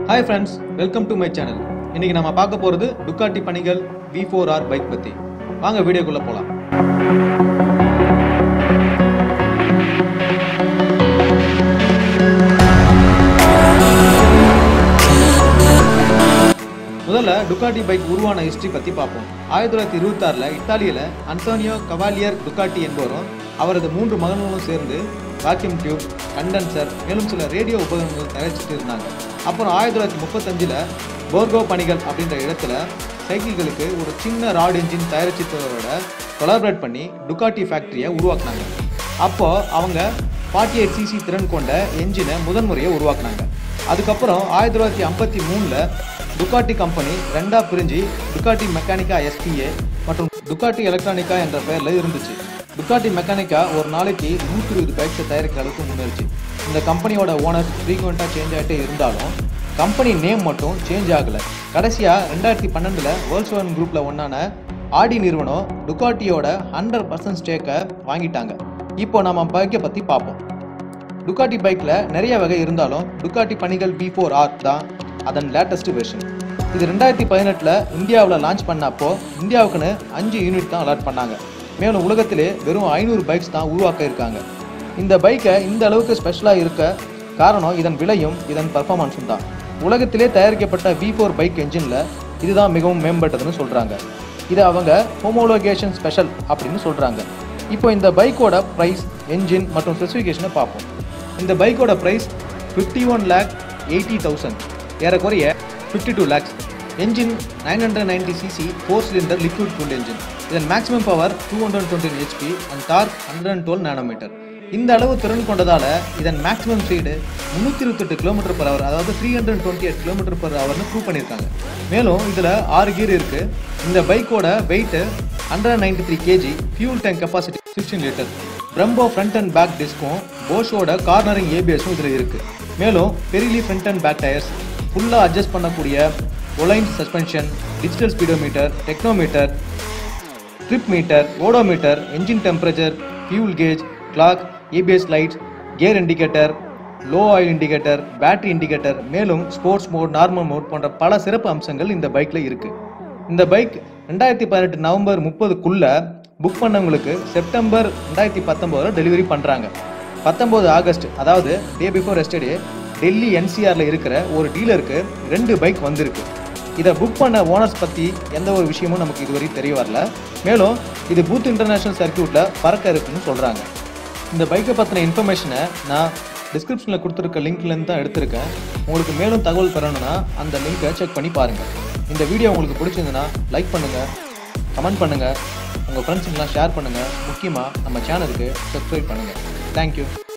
hi friends welcome to my channel இன்னைக்கு நம்ம பார்க்க போகிறது டுக்காட்டி பணிகள் வி ஃபோர் ஆர் பைக் பற்றி வாங்க வீடியோக்குள்ளே போகலாம் முதல்ல டுக்காட்டி பைக் உருவான ஹிஸ்டரி பற்றி பார்ப்போம் ஆயிரத்தி தொள்ளாயிரத்தி இருபத்தாறில் இத்தாலியில் அந்தோனியோ கவாலியர் டுக்காட்டி என்பவரும் அவரது மூன்று மகன்களும் சேர்ந்து வாக்யூம் டியூப் கண்டென்சர் மேலும் சில ரேடியோ உபகரணங்கள் தயாரிச்சுட்டு இருந்தாங்க அப்புறம் ஆயிரத்தி தொள்ளாயிரத்தி முப்பத்தஞ்சில் போர்கோ பணிகள் அப்படின்ற இடத்துல சைக்கிள்களுக்கு ஒரு சின்ன ராட் என்ஜின் தயாரிச்சதோட கொலாபரேட் பண்ணி டுக்காட்டி ஃபேக்ட்ரியை உருவாக்குனாங்க அப்போது அவங்க ஃபார்ட்டி எயிட் சிசி திறன் கொண்ட என்ஜினை முதன்முறையை உருவாக்குனாங்க அதுக்கப்புறம் ஆயிரத்தி தொள்ளாயிரத்தி ஐம்பத்தி மூணில் டுக்காட்டி கம்பெனி ரெண்டா பிரிஞ்சு டுக்காட்டி மெக்கானிக்கா எஸ்பிஏ மற்றும் டுக்காட்டி எலக்ட்ரானிக்கா என்ற பெயரில் இருந்துச்சு டுக்காட்டி மெக்கானிக்கா ஒரு நாளைக்கு நூற்றி இருபது பைக்ஸை தயாரிக்கிற அளவுக்கு முன்னேறிச்சு இந்த கம்பெனியோட ஓனர் ஃப்ரீக்வெண்ட்டாக சேஞ்ச் ஆகிட்டே இருந்தாலும் கம்பெனி நேம் மட்டும் சேஞ்ச் ஆகலை கடைசியாக ரெண்டாயிரத்தி பன்னெண்டில் வேர்ல்ஸ் ஒன் குரூப்பில் ஒன்றான ஆடி நிறுவனம் டுக்காட்டியோட ஹண்ட்ரட் பர்சன்ட் ஸ்டேக்கை வாங்கிட்டாங்க இப்போ நம்ம பைக்கை பற்றி பார்ப்போம் டுக்காட்டி பைக்கில் நிறைய வகை இருந்தாலும் டுக்காட்டி பணிகள் பி ஃபோர் ஆர் தான் அதன் லேட்டஸ்ட் வெர்ஷன் இது ரெண்டாயிரத்தி பதினெட்டில் இந்தியாவில் லான்ச் பண்ணப்போ இந்தியாவுக்குன்னு அஞ்சு யூனிட் தான் அலாட் பண்ணாங்க மேலும் உலகத்திலே வெறும் ஐநூறு பைக்ஸ் தான் உருவாக்க இருக்காங்க இந்த பைக்கை இந்த அளவுக்கு ஸ்பெஷலாக இருக்க காரணம் இதன் விலையும் இதன் பர்ஃபார்மன்ஸும் தான் உலகத்திலே தயாரிக்கப்பட்ட வி ஃபோர் பைக் என்ஜினில் இதுதான் மிகவும் மேம்பட்டதுன்னு சொல்கிறாங்க இதை அவங்க ஹோமோலோகேஷன் ஸ்பெஷல் அப்படின்னு சொல்கிறாங்க இப்போ இந்த பைக்கோட ப்ரைஸ் என்ஜின் மற்றும் ஸ்பெசிஃபிகேஷனை பார்ப்போம் இந்த பைக்கோட price fifty one lakh eighty thousand ஏறக்குறைய fifty two lakhs engine nine hundred ninety cc four cylinder liquid cooled engine இதன் maximum power two hundred twenty HP and torque hundred and twelve nanometre இந்த அளவு திறன் கொண்டதால இதன் மேக்ஸிமம் ஸ்பீடு முந்நூற்றி இருபத்தெட்டு kilometre per hour அதாவது three hundred twenty eight kilometre per ஹவர்னு ப்ரூவ் பண்ணியிருக்காங்க மேலும் இதில் ஆறு கீர் இருக்குது இந்த பைக்கோட weight hundred ninety three KG fuel tank capacity sixteen litre Brembo front and back டிஸ்க்கும் போஷோட கார்னரிங் ஏபிஎஸும் இதில் இருக்குது மேலும் Pirelli front and back tyres ஃபுல்லாக அட்ஜஸ்ட் பண்ணக்கூடிய Ohlins suspension digital speedometer tachometer trip meter odometer engine temperature fuel gauge clock ABS lights gear indicator low oil indicator battery indicator மேலும் sports mode normal mode போன்ற பல சிறப்பு அம்சங்கள் இந்த பைக்கில் இருக்குது இந்த பைக் ரெண்டாயிரத்தி பதினெட்டு நவம்பர் முப்பதுக்குள்ள புக் பண்ணவங்களுக்கு செப்டம்பர் ரெண்டாயிரத்தி பத்தொம்போதில் டெலிவரி பண்ணுறாங்க பத்தொம்போது ஆகஸ்ட் அதாவது டே பிஃபோர் எஸ்டர்டே டெல்லி என்சிஆரில் இருக்கிற ஒரு டீலருக்கு ரெண்டு பைக் வந்திருக்கு இதை புக் பண்ண ஓனர்ஸ் பற்றி எந்த ஒரு விஷயமும் நமக்கு இதுவரை தெரிய வரல மேலும் இது பூத் இன்டர்நேஷனல் சர்க்கியூட்டில் பறக்க இருக்குன்னு சொல்கிறாங்க இந்த பைக்கை பற்றின இன்ஃபர்மேஷனை நான் டிஸ்கிரிப்ஷனில் கொடுத்துருக்க லிங்க்லேருந்து தான் எடுத்திருக்கேன் உங்களுக்கு மேலும் தகவல் பெறணும்னா அந்த லிங்கை செக் பண்ணி பாருங்கள் இந்த வீடியோ உங்களுக்கு பிடிச்சிருந்துன்னா லைக் பண்ணுங்கள் கமெண்ட் பண்ணுங்கள் உங்கள் ஃப்ரெண்ட்ஸுங்கெலாம் ஷேர் பண்ணுங்கள் முக்கியமாக நம்ம சேனலுக்கு சப்ஸ்கிரைப் பண்ணுங்கள் தேங்க்யூ